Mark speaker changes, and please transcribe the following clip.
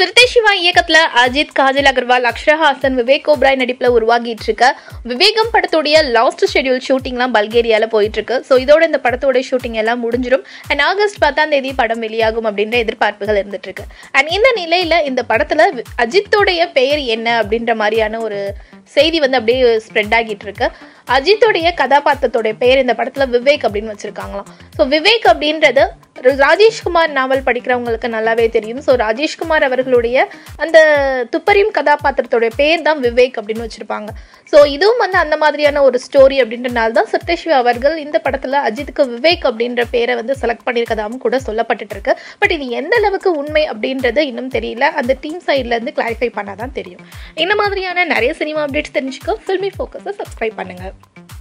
Speaker 1: சிறுத்தை சிவா இயக்கத்துல அஜித் காஜல் அகர்வால் அக்ஷரா ஹாசன் விவேக் ஓப்ராய் நடிப்புல உருவாகிட்டு இருக்க விவேகம் படத்துடைய லாஸ்ட் ஷெட்யூல் ஷூட்டிங்லாம் பல்கேரியால போயிட்டு இருக்கு ஸோ இதோட இந்த படத்தோட ஷூட்டிங் எல்லாம் முடிஞ்சிடும் அண்ட் ஆகஸ்ட் பத்தாம் தேதி படம் வெளியாகும் அப்படின்ற எதிர்பார்ப்புகள் இருந்துட்டு இருக்கு அண்ட் இந்த நிலையில இந்த படத்துல வி- அஜித்தோடைய பெயர் என்ன அப்படின்ற மாதிரியான ஒரு செய்தி வந்து அப்படியே ஸ்ப்ரெட் ஆகிட்டு இருக்கு அஜித்தோடைய கதாபாத்திரத்தோடைய பெயர் இந்த படத்துல விவேக் அப்படின்னு வச்சிருக்காங்களாம் ஸோ விவேக் அப்படின்றது ர- ராஜேஷ்குமார் நாவல் படிக்கிறவங்களுக்கு நல்லாவே தெரியும் ஸோ ராஜேஷ்குமார் அவர்களுடைய அந்த துப்பறியும் கதாபாத்திரத்தோடைய பேர் தான் விவேக் அப்படின்னு வச்சிருப்பாங்க ஸோ இதுவும் வந்து அந்த மாதிரியான ஒரு ஸ்டோரி அப்படின்றனால தான் சத்யஸ்ரீ அவர்கள் இந்த படத்துல அஜித்துக்கு விவேக் அப்படின்ற பேரை வந்து செலக்ட் பண்ணியிருக்கதாகவும் கூட சொல்லப்பட்டுட்டு இருக்கு பட் இது எந்த அளவுக்கு உண்மை அப்படின்றது இன்னும் தெரியல அந்த டீம் சைட்ல இருந்து கிளாரிஃபை பண்ணாதான் தெரியும் இந்த மாதிரியான நிறைய சினிமா அப்டேட்ஸ் தெரிஞ்சுக்க ஃபில்மி ஃபோக்கஸை சப்ஸ்கிரைப் பண்ணுங்க